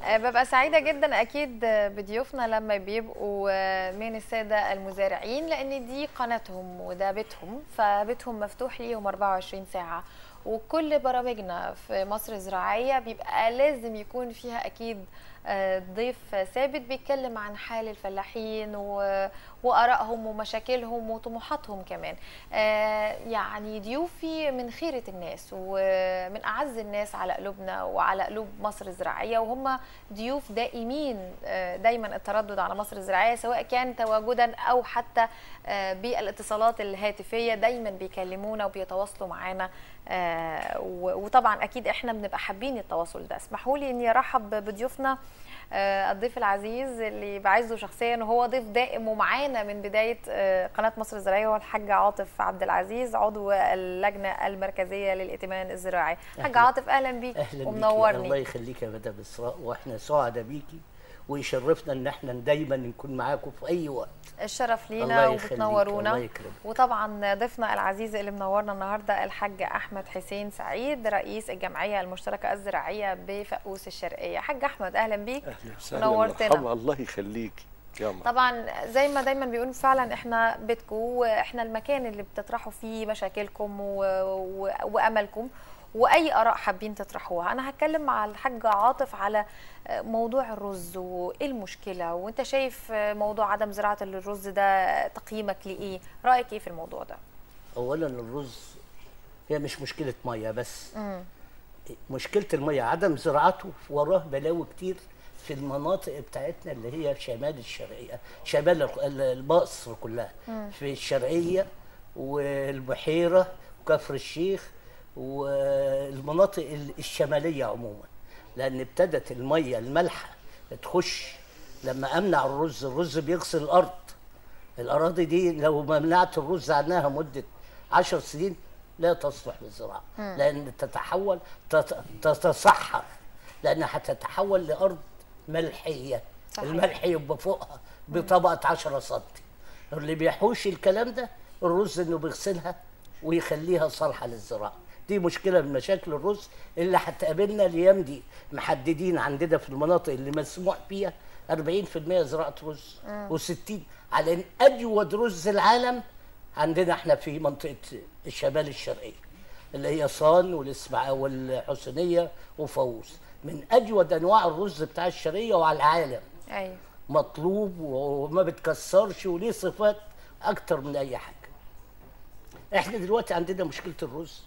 آه، ببقى سعيدة جدا أكيد بضيوفنا لما بيبقوا آه، من السادة المزارعين لأن دي قناتهم وده بيتهم فبيتهم مفتوح ليهم 24 ساعة وكل برامجنا في مصر الزراعية بيبقى لازم يكون فيها أكيد آه، ضيف ثابت بيتكلم عن حال الفلاحين و- وآرائهم ومشاكلهم وطموحاتهم كمان آه، يعني ضيوفي من خيرة الناس ومن أعز الناس على قلوبنا وعلى قلوب مصر الزراعية وهم ضيوف دائمين آه، دايما التردد على مصر الزراعية سواء كان تواجدا أو حتى آه، بالاتصالات الهاتفية دايما بيكلمونا وبيتواصلوا معانا آه، و- وطبعا أكيد إحنا بنبقى حابين التواصل ده اسمحوا لي إني أرحب بضيوفنا آه، الضيف العزيز اللي بعزه شخصيا وهو ضيف دائم ومعانا من بدايه آه، قناه مصر الزراعيه هو الحاج عاطف عبد العزيز عضو اللجنه المركزيه للائتمان الزراعي حاج أهلا. عاطف اهلا بيك اهلا بيكي الله ومنورني يخليك يا مدام اسراء واحنا سعداء بيكي ويشرفنا ان احنا دايما نكون معاكم في اي وقت الشرف لينا الله يخليك، وبتنورونا الله يكرمك. وطبعا ضيفنا العزيز اللي منورنا النهارده الحاج احمد حسين سعيد رئيس الجمعيه المشتركه الزراعيه بفقوس الشرقيه حاج احمد اهلا بيك اهلا وسهلا نورتنا. مرحبا الله يخليكي يا مرحبا طبعا زي ما دايما بيقولوا فعلا احنا بيتكم واحنا المكان اللي بتطرحوا فيه مشاكلكم و... و... واملكم واي اراء حابين تطرحوها انا هتكلم مع الحاج عاطف على موضوع الرز وايه المشكله وانت شايف موضوع عدم زراعه الرز ده تقييمك لايه رايك ايه في الموضوع ده اولا الرز هي مش مشكله ميه بس مشكله الميه عدم زراعته وراه بلاوي كتير في المناطق بتاعتنا اللي هي شمال الشرقيه شمال ال- ال- مصر كلها في الشرقيه والبحيره وكفر الشيخ والمناطق ال- الشماليه عموما لان ابتدت الميه المالحه تخش لما امنع الرز الرز بيغسل الارض الاراضي دي لو منعت الرز عنها مده عشر سنين لا تصلح للزراعه لان تتحول تت- تتصحر لانها هتتحول لارض ملحيه صحيح. الملح يبقى فوقها بطبقه 10 سم اللي بيحوش الكلام ده الرز انه بيغسلها ويخليها صالحه للزراعه دي مشكله من مشاكل الرز اللي هتقابلنا الايام دي محددين عندنا في المناطق اللي مسموح فيها 40% زراعه رز و60 على ان اجود رز العالم عندنا احنا في منطقه الشمال الشرقيه اللي هي صان والاسماع والحسينيه وفوز من اجود انواع الرز بتاع الشرقيه وعلى العالم ايوه مطلوب وما بتكسرش وليه صفات اكتر من اي حاجه احنا دلوقتي عندنا مشكله الرز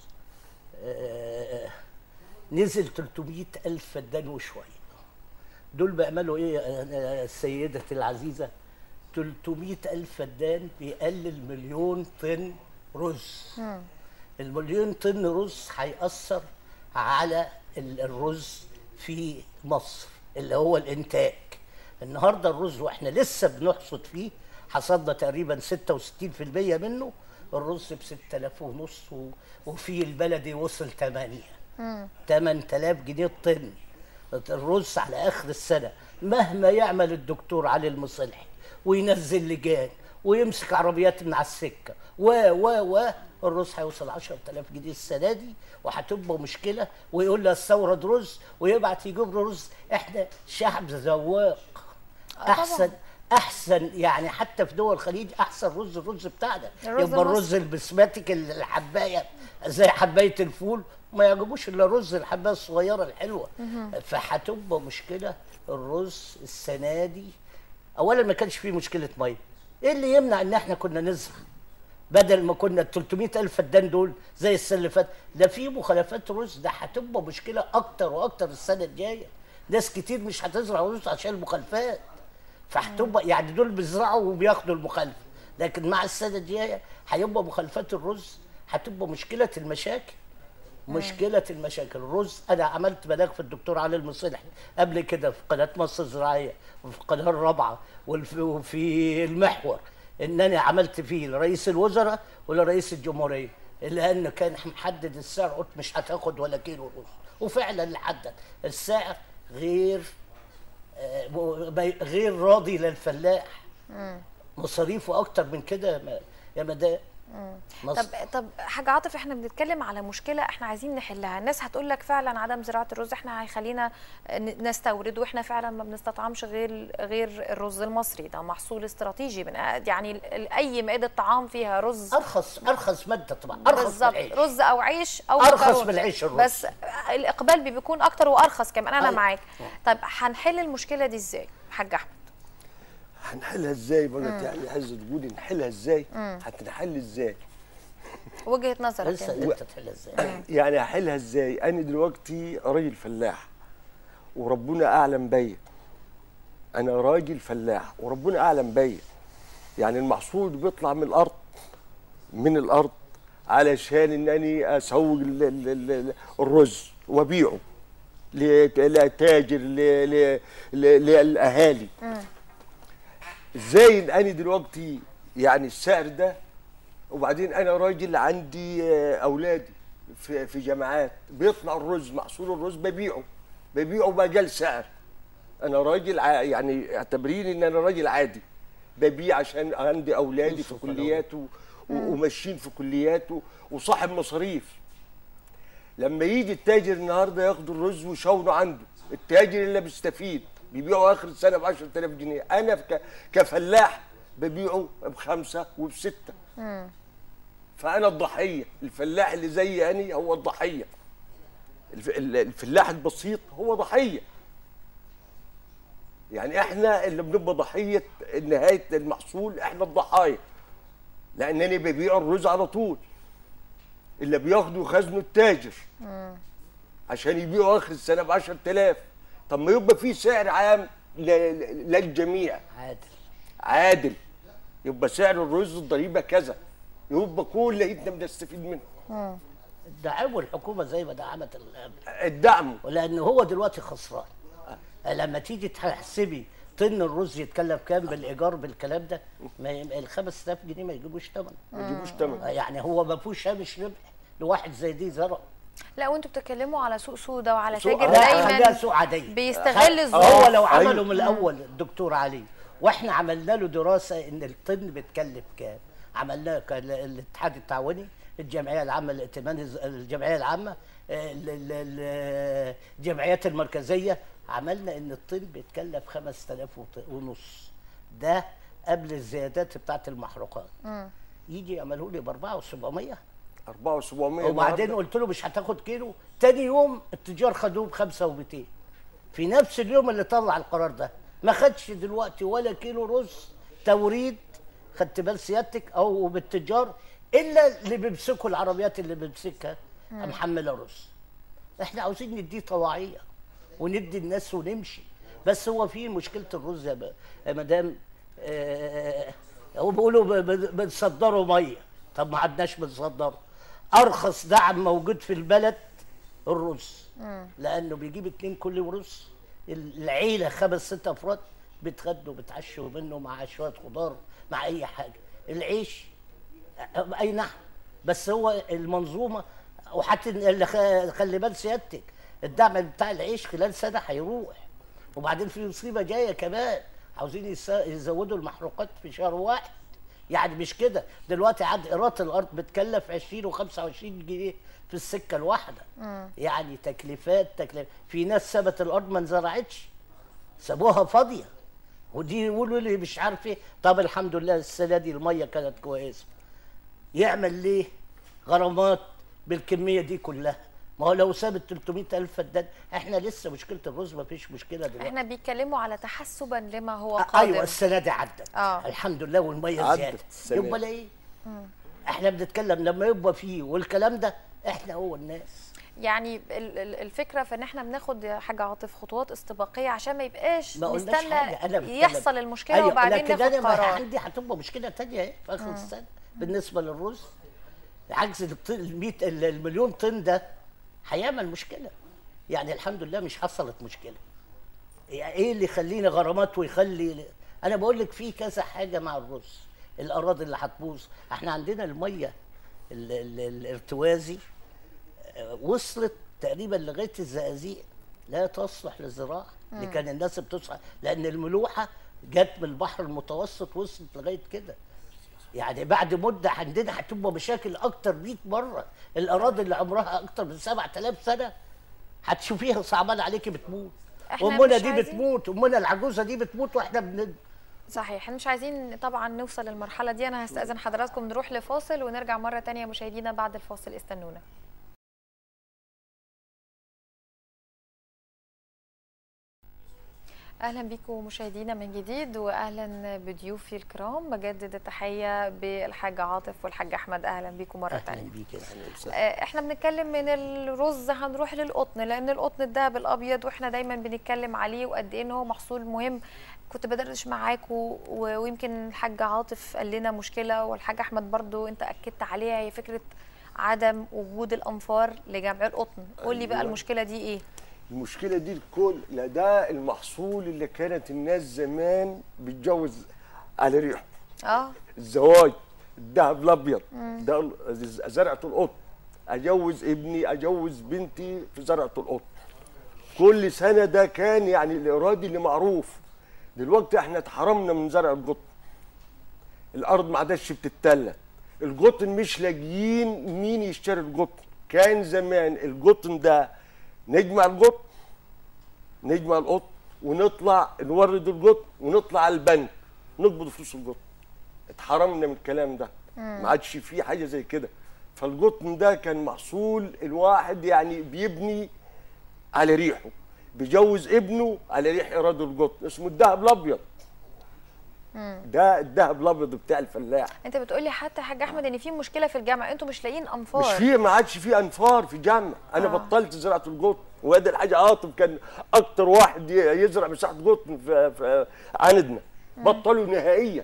آه، نزل 300 الف فدان وشويه دول بيعملوا ايه آه، سيدتي العزيزه 300 الف فدان بيقلل مليون طن رز المليون طن رز هيأثر على ال- الرز في مصر اللي هو الانتاج النهارده الرز واحنا لسه بنحصد فيه حصدنا تقريبا 66% منه الرز ب 6000 ونص و- وفي البلدي وصل 8 8000 جنيه الطن الرز على اخر السنه مهما يعمل الدكتور علي المصلحي وينزل لجان ويمسك عربيات من على السكه و و و الرز هيوصل 10000 جنيه السنه دي وهتبقى مشكله ويقول لي استورد رز ويبعت يجيب له رز احنا شعب ذواق طبعاً. احسن احسن يعني حتى في دول الخليج احسن رز الرز بتاعنا الرز يبقى الرز المصري. البسماتيك الحبايه زي حبايه الفول ما يعجبوش الا رز الحبايه الصغيره الحلوه فهتبقى مشكله الرز السنه دي اولا ما كانش فيه مشكله ميه ايه اللي يمنع ان احنا كنا نزرع بدل ما كنا ال 300 الف فدان دول زي السنه اللي فاتت ده في مخالفات رز ده هتبقى مشكله اكتر واكتر السنه الجايه ناس كتير مش هتزرع رز عشان المخالفات فهتبقى يعني دول بيزرعوا وبياخدوا المخالفه لكن مع السنه الجايه هيبقى مخالفات الرز هتبقى مشكله المشاكل مشكله المشاكل الرز انا عملت بلاغ في الدكتور علي المصلحي قبل كده في قناه مصر الزراعيه وفي القناه الرابعه والف- وفي المحور ان انا عملت فيه لرئيس الوزراء ولرئيس الجمهوريه لان كان محدد السعر قلت مش هتاخد ولا كيلو رز وفعلا اللي حدد السعر غير آه، م- غير راضي للفلاح مصاريفه اكتر من كده يا م- يا مدام مصر طب طب حاجه عاطف احنا بنتكلم على مشكله احنا عايزين نحلها الناس هتقول لك فعلا عدم زراعه الرز احنا هيخلينا ن- نستورد واحنا فعلا ما بنستطعمش غير غير الرز المصري ده محصول استراتيجي من يعني ال- ال- اي مائده طعام فيها رز ارخص ارخص ماده طبعا ارخص من بالظبط العيش. رز او عيش او أرخص مكرونة. من العيش الرز. بس الاقبال بي- بيكون اكتر وارخص كمان انا أيوة. معاك طيب هنحل المشكله دي ازاي حاج احمد هنحلها ازاي بقى يعني عايزه تقولي نحلها ازاي هتنحل ازاي وجهه نظرك لسه انت. انت تحل ازاي يعني هحلها ازاي انا دلوقتي راجل فلاح وربنا اعلم بيا انا راجل فلاح وربنا اعلم بيا يعني المحصول بيطلع من الارض من الارض علشان انني اسوق ال- ال- ال- الرز وابيعه ل- لتاجر ل- ل- ل- للاهالي ازاي ان انا دلوقتي يعني السعر ده وبعدين انا راجل عندي آه، اولادي في في جامعات بيطلع الرز محصول الرز ببيعه ببيعه بأقل سعر انا راجل ع- يعني اعتبريني ان انا راجل عادي ببيع عشان عندي اولادي في يوسف الأول. كليات و- و- وماشيين في كليات و- وصاحب مصاريف لما يجي التاجر النهارده ياخد الرز ويشونه عنده التاجر اللي بيستفيد بيبيعه اخر السنه ب 10000 جنيه انا ك- كفلاح ببيعه بخمسه وبسته فانا الضحيه الفلاح اللي زي اني هو الضحيه الف- ال- الفلاح البسيط هو ضحيه يعني احنا اللي بنبقى ضحيه نهايه المحصول احنا الضحايا لانني ببيع الرز على طول اللي بياخده خزنه التاجر عشان يبيعوا اخر السنه ب 10000 طب ما يبقى في سعر عام ل- ل- للجميع عادل عادل يبقى سعر الرز الضريبه كذا يبقى كل ايدنا بنستفيد منه دعموا الحكومه زي ما دعمت ال- الدعم ولان هو دلوقتي خسران لما تيجي تحسبي طن الرز يتكلف كام بالايجار بالكلام ده ما ي- ال 5000 جنيه ما يجيبوش ثمن ما يجيبوش تمن يعني هو ما فيهوش هامش ربح لواحد زي دي زرع لا وانتوا بتتكلموا على سوق سودا وعلى سوق- تاجر لا، خليها دايما سوق عاديه بيستغل خ- الظروف. هو لو أيوة. عملوا من الاول الدكتور علي واحنا عملنا له دراسه ان الطن بتكلف كام عملناه كان الاتحاد التعاوني الجمعيه العامه للائتمان الز- الجمعيه العامه ال- ال- ال- الجمعيات المركزيه عملنا ان الطن بيتكلف 5000 وط- ونص ده قبل الزيادات بتاعت المحروقات يجي يعملوا لي ب 4700 4700 وبعدين قلت له مش هتاخد كيلو تاني يوم التجار خدوه ب 5 و200 في نفس اليوم اللي طلع القرار ده ما خدش دلوقتي ولا كيلو رز توريد خدت بال سيادتك او بالتجار الا اللي بيمسكوا العربيات اللي بيمسكها محمله رز احنا عاوزين نديه طواعيه وندي الناس ونمشي بس هو في مشكله الرز يا ب- يا مدام آه، هو بيقولوا ب- ب- بنصدروا ميه طب ما عدناش بنصدره ارخص دعم موجود في البلد الرز لانه بيجيب اتنين كل رز العيله خمس ست افراد بيتغدوا بيتعشوا منه مع شويه خضار مع اي حاجه العيش اي نعم بس هو المنظومه وحتى اللي خ- خلي بال سيادتك الدعم بتاع العيش خلال سنه هيروح وبعدين في مصيبه جايه كمان عاوزين يس- يزودوا المحروقات في شهر واحد يعني مش كده دلوقتي عاد ايراد الارض بتكلف 20 و25 جنيه في السكه الواحده يعني تكلفات تكلف في ناس سابت الارض ما انزرعتش سابوها فاضيه ودي يقولوا لي مش عارف ايه طب الحمد لله السنه دي الميه كانت كويسه يعمل ليه غرامات بالكميه دي كلها ما هو لو ساب ال 300 الف فدان احنا لسه مشكله الرز ما فيش مشكله دلوقتي احنا بيتكلموا على تحسبا لما هو آه، قادم ايوه السنه دي عدت آه. الحمد لله والميه عدت زياده السنة يبقى دي. لا ايه احنا بنتكلم لما يبقى فيه والكلام ده احنا هو الناس يعني ال- ال- الفكره في ان احنا بناخد يا حاجه عاطف خطوات استباقيه عشان ما يبقاش ما قلناش نستنى حاجة، أنا بتكلم. يحصل المشكله أيوة، وبعدين لكن ناخد انا ما قرار عندي هتبقى مشكله تانية اهي في اخر السنه بالنسبه للرز عجز الط- ال 100 ال- المليون طن ده هيعمل مشكله يعني الحمد لله مش حصلت مشكله يعني ايه اللي يخليني غرامات ويخلي انا بقول لك في كذا حاجه مع الرز الاراضي اللي هتبوظ احنا عندنا الميه ال ال الارتوازي آه، وصلت تقريبا لغايه الزقازيق لا تصلح للزراعه اللي كان الناس بتصحى لان الملوحه جت من البحر المتوسط وصلت لغايه كده يعني بعد مده عندنا هتبقى مشاكل اكتر 100 مره الاراضي اللي عمرها اكتر من 7000 سنه هتشوفيها صعبان عليكي بتموت إحنا امنا مش دي عايزين- بتموت امنا العجوزه دي بتموت واحنا بن... صحيح احنا مش عايزين طبعا نوصل للمرحله دي انا هستاذن حضراتكم نروح لفاصل ونرجع مره تانية مشاهدينا بعد الفاصل استنونا اهلا بكم مشاهدينا من جديد واهلا بضيوفي الكرام بجدد التحيه بالحاج عاطف والحاج احمد اهلا بكم مره اهلا تانية بيك يا أهلاً. آه، احنا بنتكلم من الرز هنروح للقطن لان القطن الدهب الابيض واحنا دايما بنتكلم عليه وقد ايه ان هو محصول مهم كنت بدردش معاكم و- ويمكن الحاج عاطف قال لنا مشكله والحاج احمد برضو انت اكدت عليها هي فكره عدم وجود الانفار لجمع القطن قول لي بقى أيوة. المشكله دي ايه المشكله دي الكل لا ده المحصول اللي كانت الناس زمان بتجوز على ريحه اه الزواج الذهب الابيض ده ال- زرعه القطن اجوز ابني اجوز بنتي في زرعه القطن كل سنه ده كان يعني الارادي اللي معروف دلوقتي احنا اتحرمنا من زرع القطن الارض ما عادش بتتلت القطن مش لاقيين مين يشتري القطن كان زمان القطن ده نجمع القطن نجمع القطن ونطلع نورد القطن ونطلع على البنك نقبض فلوس القطن اتحرمنا من الكلام ده ما عادش فيه حاجه زي كده فالقطن ده كان محصول الواحد يعني بيبني على ريحه بيجوز ابنه على ريح ايراد القطن اسمه الذهب الابيض ده الذهب الابيض بتاع الفلاح انت بتقولي حتى يا حاج احمد ان في مشكله في الجامعه انتوا مش لاقيين انفار مش في ما عادش في انفار في جامع انا آه. آه. بطلت زراعه القطن وادي الحاج عاطف كان اكتر واحد ي- يزرع مساحه قطن في, في عندنا بطلوا نهائيا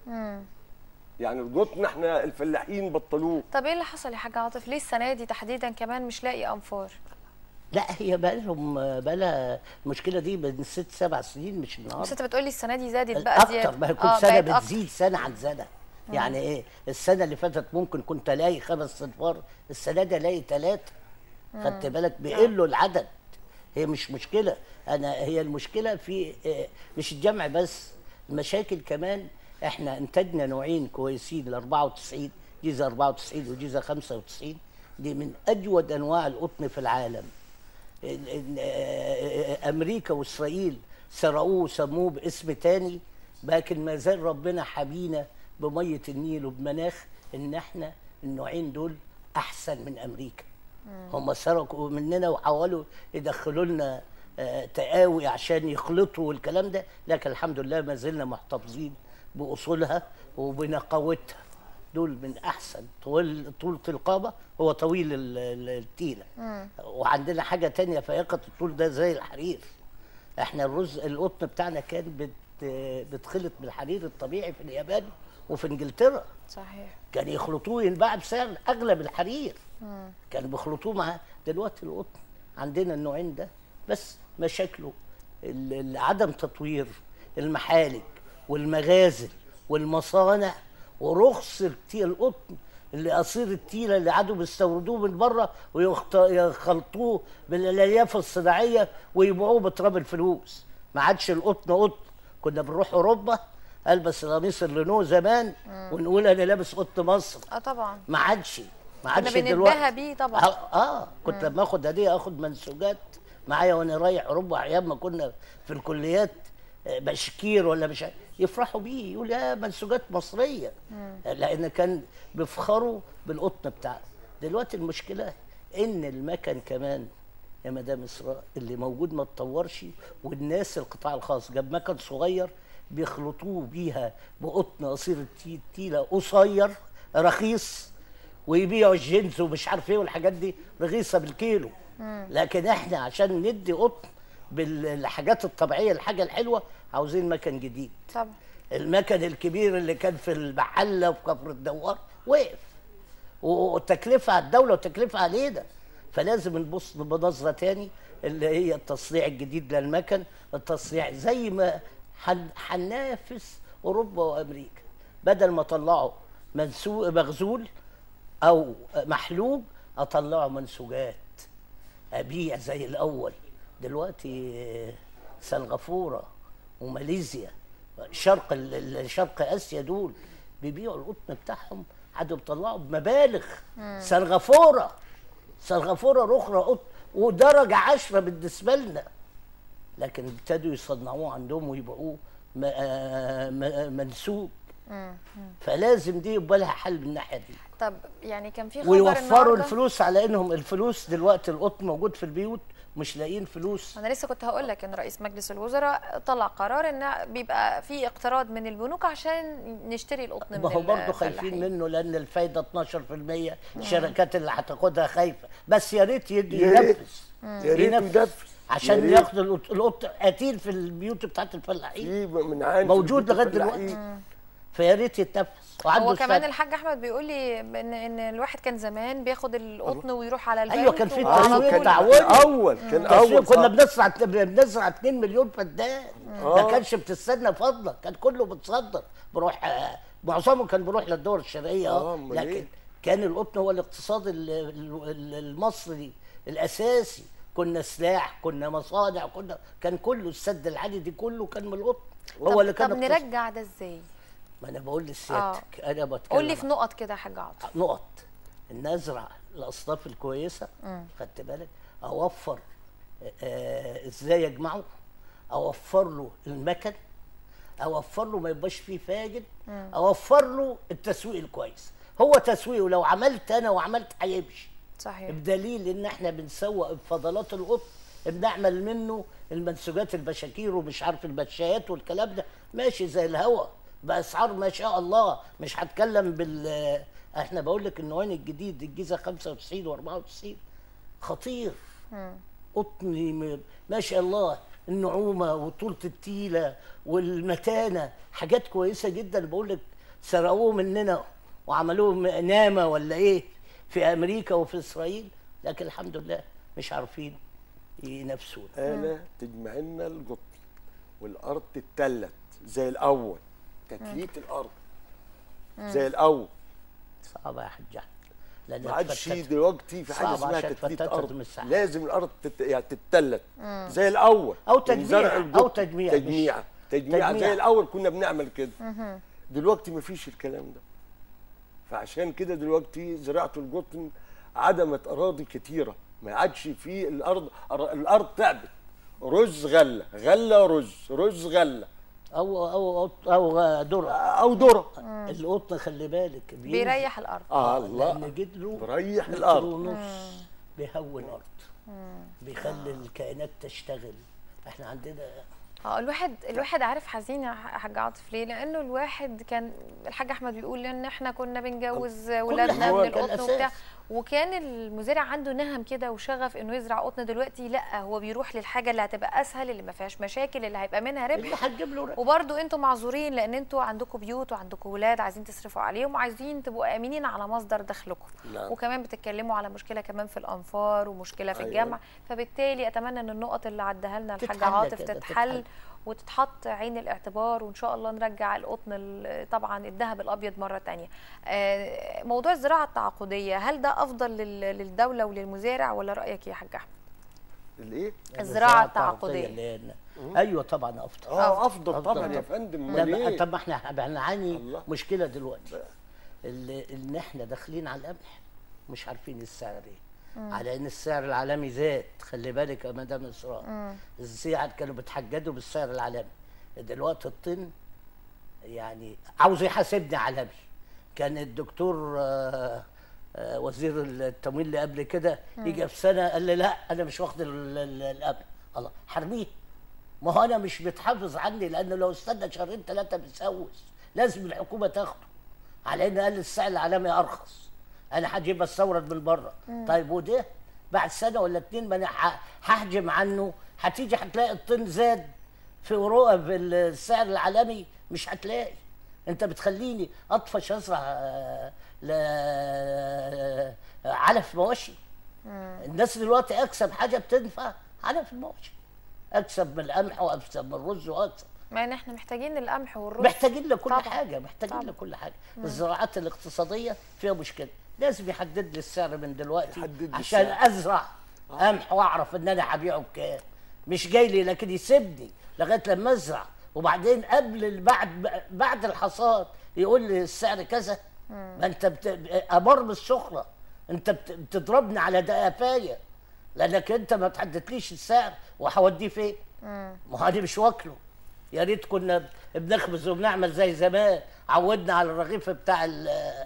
يعني القطن احنا الفلاحين بطلوه طب ايه اللي حصل يا حاج عاطف ليه السنه دي تحديدا كمان مش لاقي انفار لا هي بقى لهم بقى لها المشكله دي من ست سبع سنين مش بس النهارده انت بتقولي السنه دي زادت بقى زياده اكتر ما هي كل آه، سنه بقت أكتر. بتزيد سنه عن سنه يعني ايه السنه اللي فاتت ممكن كنت الاقي خمس صنفار السنه دي الاقي ثلاثه خدت بالك بيقلوا العدد هي مش مشكله انا هي المشكله في آه، مش الجمع بس المشاكل كمان احنا انتجنا نوعين كويسين ال 94 جيزه 94 وجيزه 95 دي من اجود انواع القطن في العالم ال- ال- آه، امريكا واسرائيل سرقوه وسموه باسم تاني لكن ما زال ربنا حبينا بميه النيل وبمناخ ان احنا النوعين دول احسن من امريكا هم سرقوا مننا وحاولوا يدخلوا لنا آه، تقاوي عشان يخلطوا والكلام ده لكن الحمد لله ما زلنا محتفظين باصولها وبنقاوتها دول من احسن طول طولة القامة هو طويل ال- ال- التيلة وعندنا حاجة تانية فائقة الطول ده زي الحرير احنا الرز القطن بتاعنا كان بت بتخلط بالحرير الطبيعي في اليابان وفي انجلترا صحيح كان يخلطوه ينباع بسعر اغلى من الحرير كانوا بيخلطوه مع دلوقتي القطن عندنا النوعين ده بس مشاكله ال- ال- عدم تطوير المحالك والمغازل والمصانع ورخص التي- القطن اللي قصير التيله اللي قعدوا بيستوردوه من بره ويخلطوه بالالياف الصناعيه ويبيعوه بتراب الفلوس ما عادش القطن قطن كنا بنروح اوروبا البس القميص اللينو زمان ونقول انا لابس قطن مصر اه طبعا ما عادش ما عادش بنتباهى دلوقتي بيه طبعا. اه, آه كنت لما اخد هديه اخد منسوجات معايا وانا رايح اوروبا ايام ما كنا في الكليات آه، بشكير ولا مش عارف، يفرحوا بيه يقول يا منسوجات مصريه لان كان بيفخروا بالقطن بتاعه دلوقتي المشكله ان المكن كمان يا مدام اسراء اللي موجود ما اتطورش والناس القطاع الخاص جاب مكن صغير بيخلطوه بيها بقطن قصير التي- التيله قصير رخيص ويبيعوا الجنس ومش عارف ايه والحاجات دي رخيصه بالكيلو لكن احنا عشان ندي قطن بالحاجات الطبيعيه الحاجه الحلوه عاوزين مكن جديد طبعا المكن الكبير اللي كان في المحله وفي كفر الدوار وقف وتكلفه على الدوله وتكلفه علينا فلازم نبص بنظره تاني اللي هي التصنيع الجديد للمكن التصنيع زي ما هن- هننافس اوروبا وامريكا بدل ما طلعوا منسوق مغزول او محلوب اطلعوا منسوجات ابيع زي الاول دلوقتي آه، سنغافوره وماليزيا شرق ال- ال- شرق اسيا دول بيبيعوا القطن بتاعهم قعدوا بيطلعوا بمبالغ سنغافوره سنغافوره اخرى قطن ودرجه عشرة بالنسبه لنا لكن ابتدوا يصنعوه عندهم ويبيعوه م- آه، م- منسوج فلازم دي يبقى لها حل من الناحيه دي طب يعني كان في خبر ويوفروا النهاردة- الفلوس على انهم الفلوس دلوقتي القطن موجود في البيوت مش لاقيين فلوس انا لسه كنت هقول لك ان رئيس مجلس الوزراء طلع قرار ان بيبقى في اقتراض من البنوك عشان نشتري القطن من ما هو برضه خايفين الفلاحين. منه لان الفايده 12% الشركات اللي هتاخدها خايفه بس يا ريت يد- يا ريت. ينفذ يا ريت ينفذ. يا عشان ريت. ياخدوا القط- القط قتيل في البيوت بتاعت الفلاحين في من عام موجود لغايه الفلاحين. دلوقتي فيا ريت يتنفذ وعنده هو كمان الشهادة. الحاج احمد بيقول لي ان ان الواحد كان زمان بياخد القطن ويروح على البنك أيوة، كان في وعلى تسويق طول- تعاوني. اول كان تسويق اول كنا صح. بنزرع بنزرع 2 مليون فدان ما آه. كانش بتستنى فضلك كان كله بتصدر بروح آه، معظمه كان بيروح للدول الشرقيه آه، اه أمال لكن إيه؟ كان القطن هو الاقتصاد ال- ال- ال- المصري الاساسي كنا سلاح كنا مصانع كنا كان كله السد العالي دي كله كان من القطن هو طب, اللي كان طب اقتصاد. نرجع ده ازاي؟ ما انا بقول لسيادتك انا بتكلم قول لي في نقط كده يا حاج عاطف نقط ان ازرع الاصناف الكويسه خدت بالك اوفر آه، ازاي اجمعه اوفر له المكن اوفر له ما يبقاش فيه فاجد اوفر له التسويق الكويس هو تسويقه لو عملت انا وعملت هيمشي صحيح بدليل ان احنا بنسوق بفضلات القطن بنعمل منه المنسوجات البشاكير ومش عارف البشايات والكلام ده ماشي زي الهوا باسعار ما شاء الله مش هتكلم بال احنا بقول لك النوعين الجديد الجيزه 95 و94 خطير قطني م- ما شاء الله النعومه وطولة التيله والمتانه حاجات كويسه جدا بقول لك سرقوه مننا وعملوه م- نامه ولا ايه في امريكا وفي اسرائيل لكن الحمد لله مش عارفين ينافسونا انا تجمع لنا القطن والارض تتلت زي الاول تتليت الارض زي الاول صعبه يا حاج احمد لان ما عادش اتفتت. دلوقتي في حاجه صعب اسمها عشان تتليت فتتت ارض من الساحة. لازم الارض تت... يعني تتلت زي الاول أو يعني تجميع، زرع أو القطن. تجميع، مش- تجميع تجميع تجميع. زي الاول كنا بنعمل كده دلوقتي ما فيش الكلام ده فعشان كده دلوقتي زراعه القطن عدمت اراضي كتيره ما عادش في الارض الارض تعبت رز غله غله رز رز غله او او او, أو ذره او ذره القطن خلي بالك بينزل- بيريح الارض اه لان الله جدره بريح متر الارض ونص بيهوي الارض بيخلي الكائنات تشتغل احنا عندنا اه الواحد الواحد عارف حزين يا حاج عاطف ليه؟ لانه الواحد كان الحاج احمد بيقول ان احنا كنا بنجوز ولادنا حاجة من كان القطن أساس. وبتاع وكان المزارع عنده نهم كده وشغف انه يزرع قطن دلوقتي لا هو بيروح للحاجه اللي هتبقى اسهل اللي ما فيهاش مشاكل اللي هيبقى منها اللي ربح هتجيب له ربح. وبرضه انتوا معذورين لان انتوا عندكم بيوت وعندكم ولاد عايزين تصرفوا عليهم وعايزين تبقوا امنين على مصدر دخلكم نعم. وكمان بتتكلموا على مشكله كمان في الانفار ومشكله في أيوة. الجمع فبالتالي اتمنى ان النقط اللي عدها لنا الحاج تتحل عاطف كده، تتحل تتحل. وتتحط عين الاعتبار وان شاء الله نرجع القطن ال- طبعا الذهب الابيض مره تانية آه، موضوع الزراعه التعاقديه هل ده افضل لل- للدوله وللمزارع ولا رايك إيه يا حاج احمد الايه الزراعة التعاقدية. اللي هنا. ايوه طبعا افضل اه افضل أفضل طبعا يا طبعاً. فندم لا امال بقى- ايه طب ما احنا بنعاني الله. مشكله دلوقتي اللي ان احنا داخلين على القمح مش عارفين السعر ايه على ان السعر العالمي زاد خلي بالك يا مدام اسراء الزيعة كانوا بيتحججوا بالسعر العالمي دلوقتي الطن يعني عاوز يحاسبني عالمي كان الدكتور آه، آه، وزير التموين اللي قبل كده يجي في سنه قال لي لا انا مش واخد ال- ال- القمح الله حرميه ما هو انا مش بتحافظ عني لانه لو استنى شهرين ثلاثه بيسوس لازم الحكومه تاخده على ان قال السعر العالمي ارخص انا هجيب استورد من بره طيب وده بعد سنه ولا اتنين ما انا ح- هحجم عنه هتيجي هتلاقي الطن زاد في اوروبا بالسعر العالمي مش هتلاقي انت بتخليني اطفش ازرع آه، ل- علف مواشي الناس دلوقتي اكسب حاجه بتنفع علف المواشي اكسب من القمح واكسب من الرز واكسب مع ان احنا محتاجين القمح والرز محتاجين لكل طبعاً. حاجه محتاجين طبعاً. لكل حاجه الزراعات الاقتصاديه فيها مشكله لازم يحدد لي السعر من دلوقتي يحدد لي عشان السعر. ازرع قمح واعرف ان انا هبيعه بكام مش جاي لي لكن يسيبني لغايه لما ازرع وبعدين قبل ال- بعد بعد الحصاد يقول لي السعر كذا ما انت بت... امر بالسخره انت بت... بتضربني على ده قفايا لانك انت ما تحددليش السعر وهوديه فين ما هو انا مش واكله يا ريت كنا بنخبز وبنعمل زي زمان عودنا على الرغيف بتاع ال-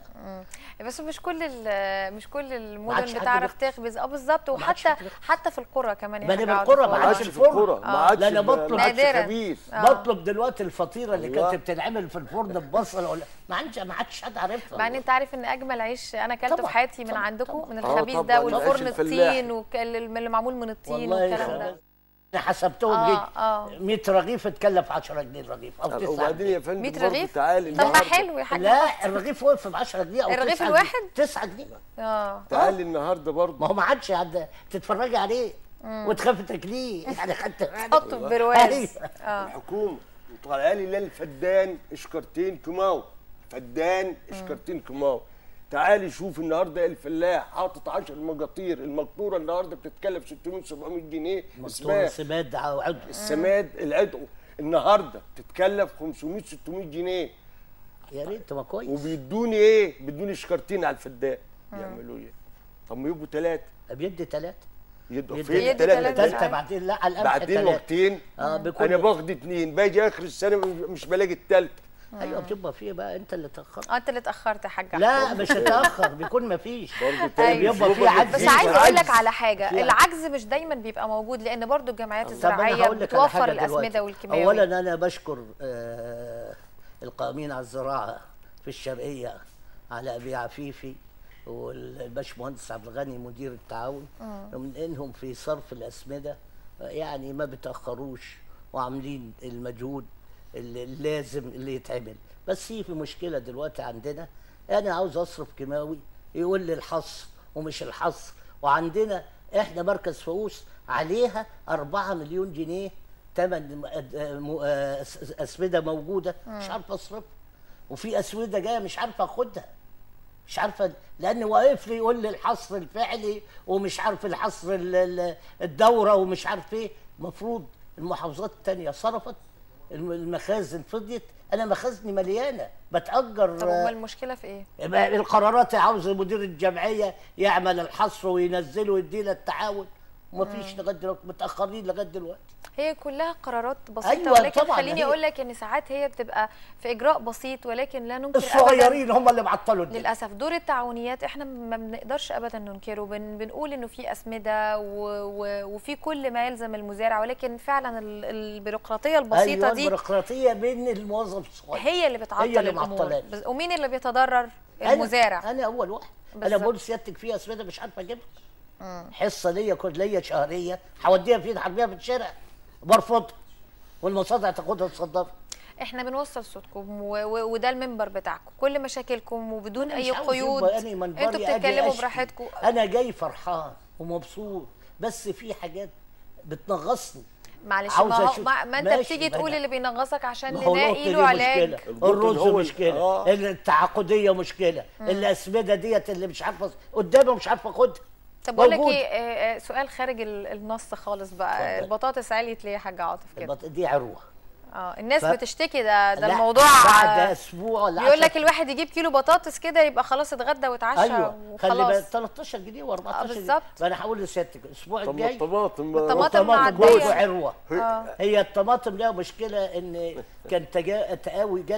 بس مش كل ال- مش كل عادش المدن حد بتعرف بيخبز. تخبز اه بالظبط ما عادش وحتى حد بيخبز. حتى في القرى كمان يا ما أنا حاج بالقرى عاطف. ما ما عادش عادش في الفرن. الكوره ما آه. عادش لا، أنا ب- بطلب ما عادش نادراً. خبيث آه. بطلب دلوقتي الفطيره اللي أيوة. كانت بتتعمل في الفرن ببصل ولا ما عادش ما عادش حد عارفها مع ان انت عارف ان اجمل عيش انا اكلته في طبعاً، حياتي من طبعاً، عندكم طبعاً. من آه، الخبيث طبعاً، ده العيش والفرن الفلاحي. الطين واللي معمول من الطين والله والكلام ده خلاص. انا حسبتهم آه، جيت آه. 100 رغيف اتكلف 10 جنيه الرغيف او 9 وبعدين يا فندم 100 برضه رغيف تعالي طب ما النهارده حلو يا حاج عاطف. لا الرغيف وقف ب 10 جنيه او الرغيف 9 الواحد؟ جنيه 9 جنيه اه تعالي النهارده برضه ما هو ما عادش عاد تتفرجي عليه وتخافي تاكليه يعني خدت بالك؟ حطه في برواز أيوة. اه الحكومه وطالعه لي لا الفدان اشكرتين كماو فدان اشكرتين كماو تعالي شوف النهارده الفلاح حاطط 10 مجاطير المقطوره النهارده بتتكلف 600 700 جنيه مقطوع اسمها سماد او عضو السماد العدو النهارده تتكلف 500 600 جنيه يا ريت ما كويس وبيدوني ايه؟ بيدوني شكرتين على الفدان يعملوا ايه؟ طب ما يبقوا ثلاثه بيدي ثلاثه يدوا يدي- فين يدي الثلاثه تلاتة. دول؟ ثالثه بعدين لا على القمح بعدين تلاتة. وقتين اه بكل انا باخد اتنين باجي اخر السنه مش بلاقي الثالثه ايوه بتبقى فيه بقى انت اللي تاخرت اه انت اللي اتاخرت يا حاج عاطف. لا مش هتاخر بيكون ما فيش برضه أيوة. تاني بيبقى في عجز. بس في عايزه اقول لك عجز. على حاجه في العجز مش دايما بيبقى موجود لان برضو الجمعيات طب أنا الزراعيه هقول لك على بتوفر حاجة الاسمده دلوقتي. والكيماوي اولا انا بشكر آه القائمين على الزراعه في الشرقيه على ابي عفيفي والباشمهندس عبد الغني مدير التعاون من انهم في صرف الاسمده آه، يعني ما بتاخروش وعاملين المجهود اللي- اللازم اللي يتعمل بس هي في مشكله دلوقتي عندنا انا عاوز اصرف كيماوي يقول لي الحصر ومش الحصر وعندنا احنا مركز فؤوس عليها 4 مليون جنيه ثمن م- آه، م- آه، أس- اسمده موجوده مش عارفه اصرفها وفي اسمده جايه مش عارفه اخدها مش عارفه لان واقف لي يقول لي الحصر الفعلي ومش عارف الحصر ال- ال- الدوره ومش عارف ايه المفروض المحافظات التانية صرفت الم- المخازن فضيت انا مخازني مليانه بتاجر طب آه، امال المشكله في ايه؟ يبقى القرارات عاوز مدير الجمعيه يعمل الحصر وينزله ويدينا التعاون ومفيش لغايه دلوقتي متاخرين لغايه دلوقتي هي كلها قرارات بسيطه أيوة ولكن طبعاً، خليني هي- اقول لك ان ساعات هي بتبقى في اجراء بسيط ولكن لا ننكر ابدا الصغيرين هم اللي معطلوا الدنيا للاسف دور التعاونيات احنا ما بنقدرش ابدا ننكره بن بنقول انه في اسمده و و وفي كل ما يلزم المزارع ولكن فعلا ال- البيروقراطيه البسيطه أيوة دي البيروقراطيه بين الموظف الصغير هي اللي بتعطل هي اللي الامور معطلات. بس- ومين اللي بيتضرر أنا- المزارع انا اول واحد انا بالظبط. بقول سيادتك في اسمده مش عارفه اجيبها حصه ليا كل ليا شهريه هوديها فين هرميها في الشارع برفضها والمصانع تاخدها تصدرها احنا بنوصل صوتكم و و وده المنبر بتاعكم كل مشاكلكم وبدون أنا اي مش عاوز قيود يبقى أنا منبري انتوا أجي بتتكلموا أشكي. براحتكم انا جاي فرحان ومبسوط بس في حاجات بتنغصني معلش عاوز ما, هو أشوف. ما, ما انت ماشي، بتيجي ما تقول أنا- اللي بينغصك عشان ما هو نلاقي النقطة له دي علاج مشكلة البطل الرز هو ال- مشكلة آه. التعاقدية مشكلة الأسمدة ديت اللي مش عارفة قدامي مش عارفة أخدها طب بقول لك موجود. ايه آه، آه، سؤال خارج ال- النص خالص بقى اتفضل. البطاطس عليت ليه يا حاج عاطف كده البط- دي عروة اه الناس ف- بتشتكي ده ده لا، الموضوع بعد آه، أسبوع ولا بيقول عشرة لك الواحد يجيب كيلو بطاطس كده يبقى خلاص اتغدى واتعشى ايوه خلي بالك وخلاص 13 جنيه و14 آه، جنيه بالظبط. فانا هقول لسيادتك الاسبوع طب ما الجاي الطماطم الطماطم الطماطم معدية. برضه عروه آه. هي الطماطم لها مشكله ان كان تجا... تقاوي جت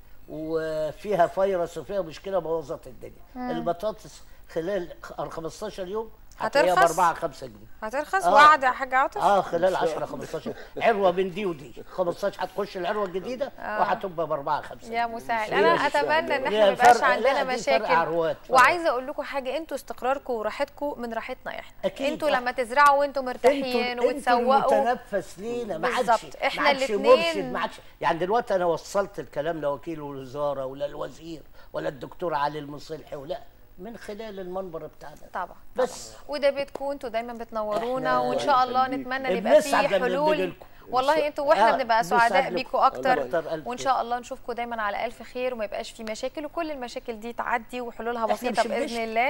وفيها فيروس وفيها مشكله بوظت الدنيا البطاطس خلال خ- 15 يوم هتلاقيها ب هترخص؟ 4 5 جنيه هترخص آه. وعد يا حاج عاطف اه خلال 10 15 عروه من دي ودي 15 هتخش العروه الجديده وهتبقى ب 4 5 يا مساعد هي انا مش اتمنى ان سهلة. احنا هي ما يبقاش فرق- عندنا لا، دي فرق مشاكل عروات، فرق. وعايزه اقول لكم حاجه انتوا استقراركم وراحتكم من راحتنا احنا أكيد. انتوا لما تزرعوا وانتوا مرتاحين انتوا وتسوقوا المتنفس لينا ما بالظبط. عادش إحنا ما عادش الاتنين- مرشد ما عادش يعني دلوقتي انا وصلت الكلام لوكيل الوزاره ولا الوزير ولا الدكتور علي المصلحي ولا من خلال المنبر بتاعنا طبعا بس وده بيتكم انتوا دايما بتنورونا إحنا- وان شاء الله يخليك. نتمنى ان يبقى فيه بنسعد لما حلول بنيجي لكم. والله انتوا واحنا آه، بنبقى بنسعد سعداء لكم. بيكم اكتر أكتر ألف وان خير. شاء الله نشوفكم دايما على الف خير وما يبقاش في مشاكل وكل المشاكل دي تعدي وحلولها إحنا بسيطه مش باذن بنشتكي. الله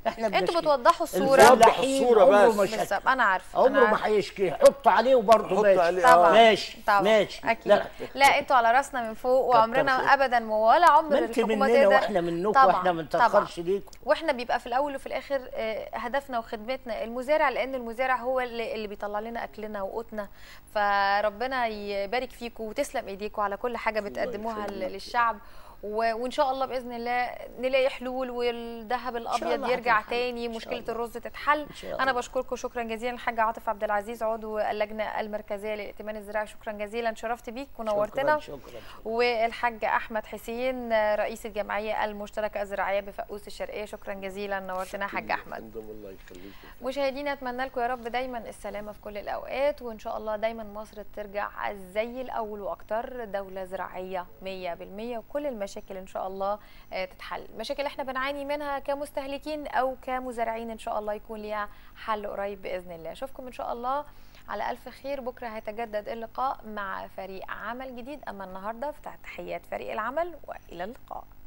احنا انتوا بنشكي. بتوضحوا الصورة. بنوضح الفلاحين الصورة عمره بس. ما شكى. بالظبط انا عارفه أنا عمره عارفة. ما هيشكي حط عليه وبرضه حط ماشي عليه، آه. طبعا ماشي طبعا ماشي اكيد لا لا, انتوا على راسنا من فوق كتر وعمرنا خير. ابدا ولا عمر ما انت الحكومه مننا تقدر واحنا منكم طبعاً، واحنا ما نتاخرش ليكم واحنا بيبقى في الاول وفي الاخر آه، هدفنا وخدمتنا المزارع لان المزارع هو اللي, اللي بيطلع لنا اكلنا وقوتنا فربنا يبارك فيكم وتسلم ايديكم على كل حاجه بتقدموها يخليك. للشعب و- وان شاء الله باذن الله نلاقي حلول والذهب الابيض الله يرجع هتنحل. تاني إن شاء مشكله الله. الرز تتحل شاء انا الله. بشكركم شكرا جزيلا الحاج عاطف عبد العزيز عضو اللجنه المركزيه للائتمان الزراعي شكرا جزيلا شرفت بيك ونورتنا شكرا شكرا والحاج احمد حسين رئيس الجمعيه المشتركه الزراعيه بفقوس الشرقيه شكرا جزيلا نورتنا حاج احمد عندهم الله يخليك مشاهدينا اتمنى لكم يا رب دايما السلامه في كل الاوقات وان شاء الله دايما مصر ترجع زي الاول واكتر دوله زراعيه 100% وكل المشاكل ان شاء الله آه، تتحل المشاكل احنا بنعاني منها كمستهلكين او كمزارعين ان شاء الله يكون ليها حل قريب باذن الله اشوفكم ان شاء الله على الف خير بكره هيتجدد اللقاء مع فريق عمل جديد اما النهارده فتحيات فريق العمل والى اللقاء